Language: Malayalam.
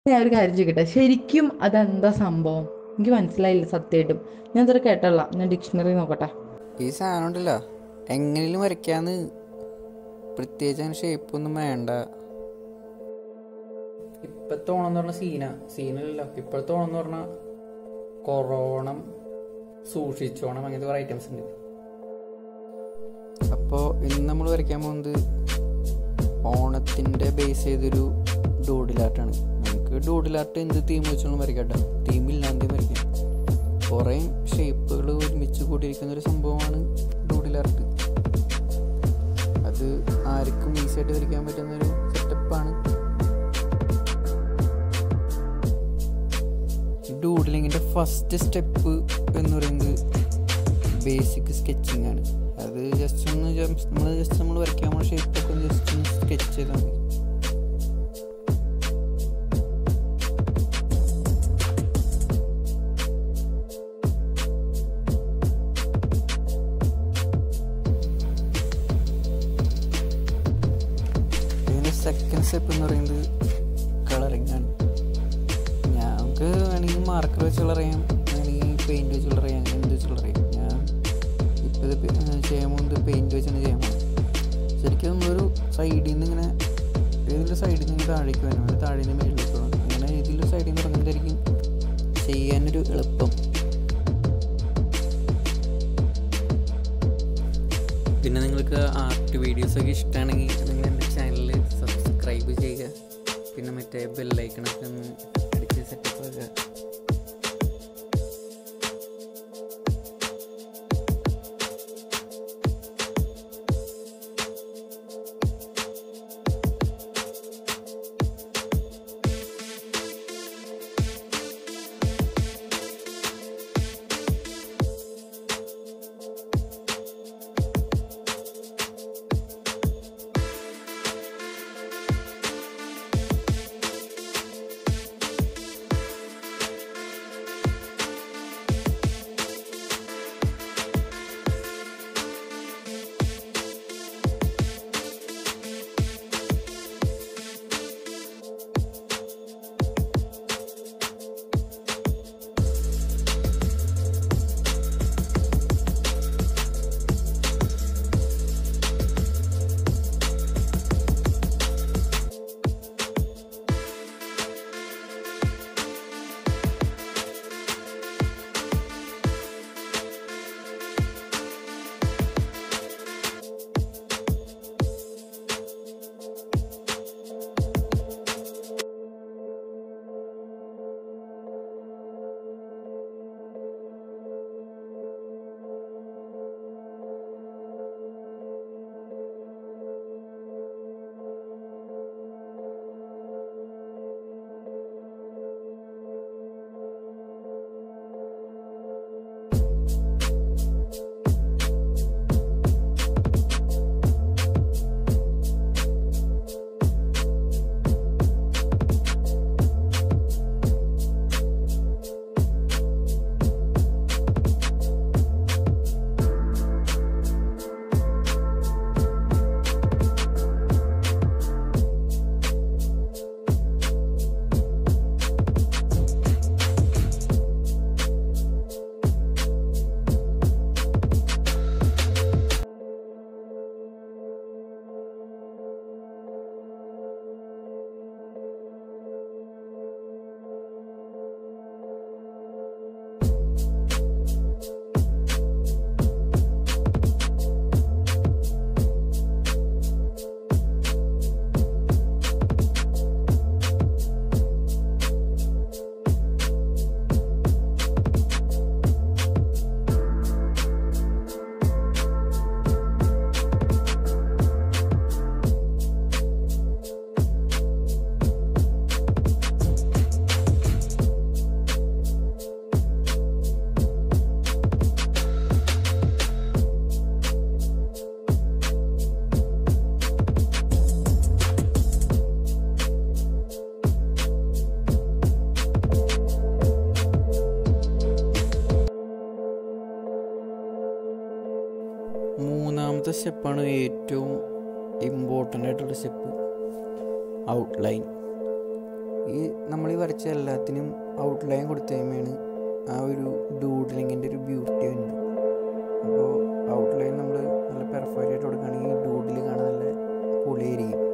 ഞാൻ ഒരു കാര്യം ചോദിക്കട്ടെ ശരിക്കും അതെന്താ സംഭവം എനിക്ക് മനസ്സിലായില്ല സത്യമായിട്ടും ഞാൻ ഇതുവരെ കേട്ടല്ല ഞാൻ ഡിക്ഷണറി നോക്കട്ടെ ഈ സാധനം ഉണ്ടല്ലോ എങ്ങനെയും വരയ്ക്കാന്ന് പ്രത്യേകിച്ച് അങ്ങനെ ഷേപ്പൊന്നും വേണ്ട ഇപ്പോഴത്തെ ഓണം എന്ന് പറഞ്ഞ സീന സീനല്ലല്ലോ ഇപ്പോഴത്തെ ഓണം എന്ന് പറഞ്ഞാൽ കൊറോണം സൂക്ഷിച്ചോണം അങ്ങനത്തെ കുറേ ഐറ്റംസ് ഉണ്ട് അപ്പോൾ ഇന്ന് നമ്മൾ വരയ്ക്കാൻ പോകുന്നത് ഓണത്തിൻ്റെ ബേസ് ചെയ്തൊരു ഡൂഡിലാർട്ടാണ് നമുക്ക് ഡൂഡിലാർട്ട് എന്ത് തീം വെച്ചാലും വരയ്ക്കട്ടെ തീമില്ലാതെ വരയ്ക്കാം കുറേ ഷേപ്പുകൾ ഒരുമിച്ച് കൂടിയിരിക്കുന്ന ഒരു സംഭവമാണ് ഡൂഡിലാർട്ട് അത് ആർക്കും ഈസിയായിട്ട് വരയ്ക്കാൻ പറ്റുന്ന ഒരു സെറ്റപ്പാണ് ഡൂഡിലിങ്ങിൻ്റെ ഫസ്റ്റ് സ്റ്റെപ്പ് എന്ന് പറയുന്നത് ബേസിക് സ്കെച്ചിങ് ആണ് അത് ജസ്റ്റ് ഒന്ന് നമ്മൾ ജസ്റ്റ് നമ്മൾ വരയ്ക്കാൻ പോകുന്ന ഷേപ്പൊക്കെ ഒന്ന് ജസ്റ്റ് ഒന്ന് സ്കെച്ച് ചെയ്താൽ മതി ഇതിൻ്റെ സെക്കൻഡ് സ്റ്റെപ്പ് എന്ന് പറയുന്നത് കളറിങ് ആണ് ഞങ്ങൾക്ക് വേണമെങ്കിൽ മാർക്കർ വെച്ച് കളർ ചെയ്യാം വേണമെങ്കിൽ പെയിൻറ് വെച്ച് കളർ ചെയ്യാം എന്ത് വെച്ച് കളർ ചെയ്യാം ഞാൻ ഇപ്പോൾ ഇത് പെ- ഏർ ചെയ്യാൻ പോകുന്നത് പെയിൻറ് വെച്ചാണ് ചെയ്യാൻ പോകുന്നത് ശരിക്കും നമ്മളൊരു സൈഡിൽ നിന്ന് ഇങ്ങനെ ഏതൊരു സൈഡിൽ നിന്ന് താഴേക്ക് വരണം അല്ലെങ്കിൽ താഴെ നിന്ന് മേളിലേക്ക് വേണം അങ്ങനെ ഏതെങ്കിലും സൈഡിൽ നിന്ന് തുടങ്ങുന്നതായിരിക്കും ചെയ്യാനൊരു എളുപ്പം പിന്നെ നിങ്ങൾക്ക് ആർട്ട് വീഡിയോസൊക്കെ ഇഷ്ടമാണെങ്കിൽ നിങ്ങൾ എൻ്റെ ചാനൽ സബ്സ്ക്രൈബ് ചെയ്യുക പിന്നെ മറ്റേ ബെല്ലൈക്കണൊക്കെ ഒന്ന് അടിച്ച് സെറ്റപ്പ് ആക്കുക മൂന്നാമത്തെ സ്റ്റെപ്പാണ് ഏറ്റവും ഇമ്പോർട്ടൻ്റ് ആയിട്ടുള്ള സ്റ്റെപ്പ് ഔട്ട്ലൈൻ ഈ നമ്മൾ ഈ വരച്ച എല്ലാത്തിനും ഔട്ട്ലൈൻ കൊടുത്തു കഴിയുമ്പോഴാണ് ആ ഒരു ഡൂഡ്ലിങ്ങിൻ്റെ ഒരു ബ്യൂട്ടി ഉണ്ട് അപ്പോൾ ഔട്ട്ലൈൻ നമ്മൾ നല്ല പെർഫെക്റ്റ് ആയിട്ട് കൊടുക്കുകയാണെങ്കിൽ ഡൂഡിൽ കാണാൻ നല്ല പൊളിയായിരിക്കും